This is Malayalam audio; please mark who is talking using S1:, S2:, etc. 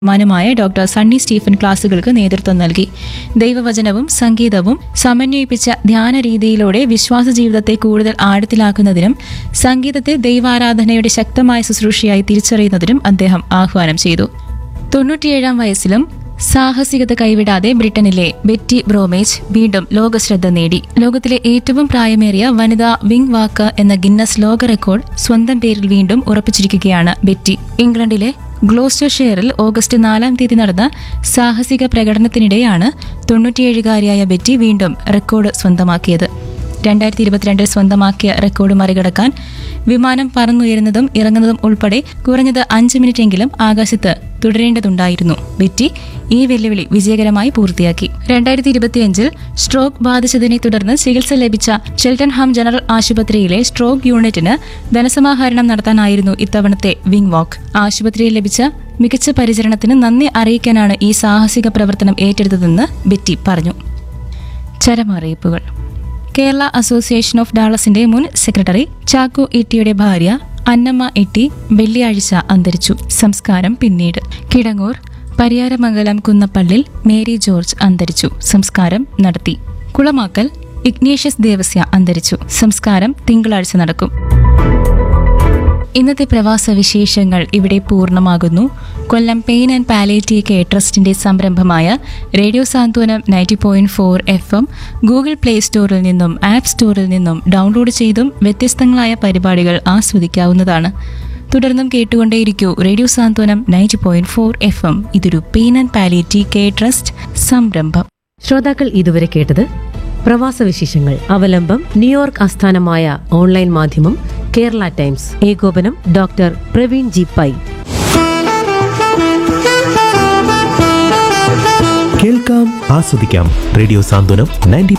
S1: മാനുമായ ഡോക്ടർ സണ്ണി സ്റ്റീഫൻ ക്ലാസുകൾക്ക് നേതൃത്വം നൽകി ദൈവവചനവും സംഗീതവും സമന്വയിപ്പിച്ച ധ്യാന രീതിയിലൂടെ വിശ്വാസ ജീവിതത്തെ കൂടുതൽ ആഴത്തിലാക്കുന്നതിനും സംഗീതത്തെ ദൈവാരാധനയുടെ ശക്തമായ ശുശ്രൂഷയായി തിരിച്ചറിയുന്നതിനും അദ്ദേഹം ആഹ്വാനം ചെയ്തു തൊണ്ണൂറ്റിയേഴാം വയസ്സിലും സാഹസികത കൈവിടാതെ ബ്രിട്ടനിലെ ബെറ്റി ബ്രോമേജ് വീണ്ടും ലോകശ്രദ്ധ നേടി ലോകത്തിലെ ഏറ്റവും പ്രായമേറിയ വനിതാ വിംഗ് വാക്ക് എന്ന ഗിന്നസ് ലോക റെക്കോർഡ് സ്വന്തം പേരിൽ വീണ്ടും ഉറപ്പിച്ചിരിക്കുകയാണ് ബെറ്റി ഇംഗ്ലണ്ടിലെ ഗ്ലോസ്റ്റർഷെയറിൽ ഓഗസ്റ്റ് നാലാം തീയതി നടന്ന സാഹസിക പ്രകടനത്തിനിടെയാണ് തൊണ്ണൂറ്റിയേഴുകാരിയായ ബെറ്റി വീണ്ടും റെക്കോർഡ് സ്വന്തമാക്കിയത് രണ്ടായിരത്തി ഇരുപത്തിരണ്ടിൽ സ്വന്തമാക്കിയ റെക്കോർഡ് മറികടക്കാൻ വിമാനം പറന്നുയരുന്നതും ഇറങ്ങുന്നതും ഉൾപ്പെടെ കുറഞ്ഞത് അഞ്ച് മിനിറ്റെങ്കിലും ആകാശത്ത് തുടരേണ്ടതുണ്ടായിരുന്നു ബെറ്റി ഈ വെല്ലുവിളി വിജയകരമായി പൂർത്തിയാക്കി രണ്ടായിരത്തി ഇരുപത്തിയഞ്ചിൽ സ്ട്രോക്ക് ബാധിച്ചതിനെ തുടർന്ന് ചികിത്സ ലഭിച്ച ഷെൽട്ടൻഹാം ജനറൽ ആശുപത്രിയിലെ സ്ട്രോക്ക് യൂണിറ്റിന് ധനസമാഹരണം നടത്താനായിരുന്നു ഇത്തവണത്തെ വിംഗ് വാക്ക് ആശുപത്രിയിൽ ലഭിച്ച മികച്ച പരിചരണത്തിന് നന്ദി അറിയിക്കാനാണ് ഈ സാഹസിക പ്രവർത്തനം ഏറ്റെടുത്തതെന്ന് ബെറ്റി പറഞ്ഞു ചരമറിയിപ്പുകൾ കേരള അസോസിയേഷൻ ഓഫ് ഡാളസിന്റെ മുൻ സെക്രട്ടറി ചാക്കോ ഇട്ടിയുടെ ഭാര്യ അന്നമ്മ ഇട്ടി വെള്ളിയാഴ്ച അന്തരിച്ചു സംസ്കാരം പിന്നീട് കിടങ്ങൂർ പരിയാരമംഗലം കുന്നപ്പള്ളിൽ മേരി ജോർജ് അന്തരിച്ചു സംസ്കാരം നടത്തി കുളമാക്കൽ ഇഗ്നേഷ്യസ് ദേവസ്യ അന്തരിച്ചു സംസ്കാരം തിങ്കളാഴ്ച നടക്കും ഇന്നത്തെ പ്രവാസ വിശേഷങ്ങൾ ഇവിടെ പൂർണ്ണമാകുന്നു Kollam pain and palliative care ട്രസ്റ്റിന്റെ സംരംഭമായ radio Santhwanam ninety point four F M Google Play സ്റ്റോറിൽ നിന്നും ആപ്പ് സ്റ്റോറിൽ നിന്നും ഡൗൺലോഡ് ചെയ്തും വ്യത്യസ്തങ്ങളായ പരിപാടികൾ ആസ്വദിക്കാവുന്നതാണ് തുടർന്നും കേട്ടുകൊണ്ടേയിരിക്കൂ radio Santhwanam ninety point four F M ഇതൊരു pain and palliative care trust സംരംഭം
S2: ശ്രോതാക്കൾ ഇതുവരെ കേട്ടത് പ്രവാസ വിശേഷങ്ങൾ അവലംബം ന്യൂയോർക്ക് ആസ്ഥാനമായ ഓൺലൈൻ മാധ്യമം കേരള ടൈംസ് ഏകോപനം ഡോക്ടർ പ്രവീൺ ജി പൈ
S3: കേൾക്കാം ആസ്വദിക്കാം റേഡിയോ സാന്ത്വനം നയൻറ്റി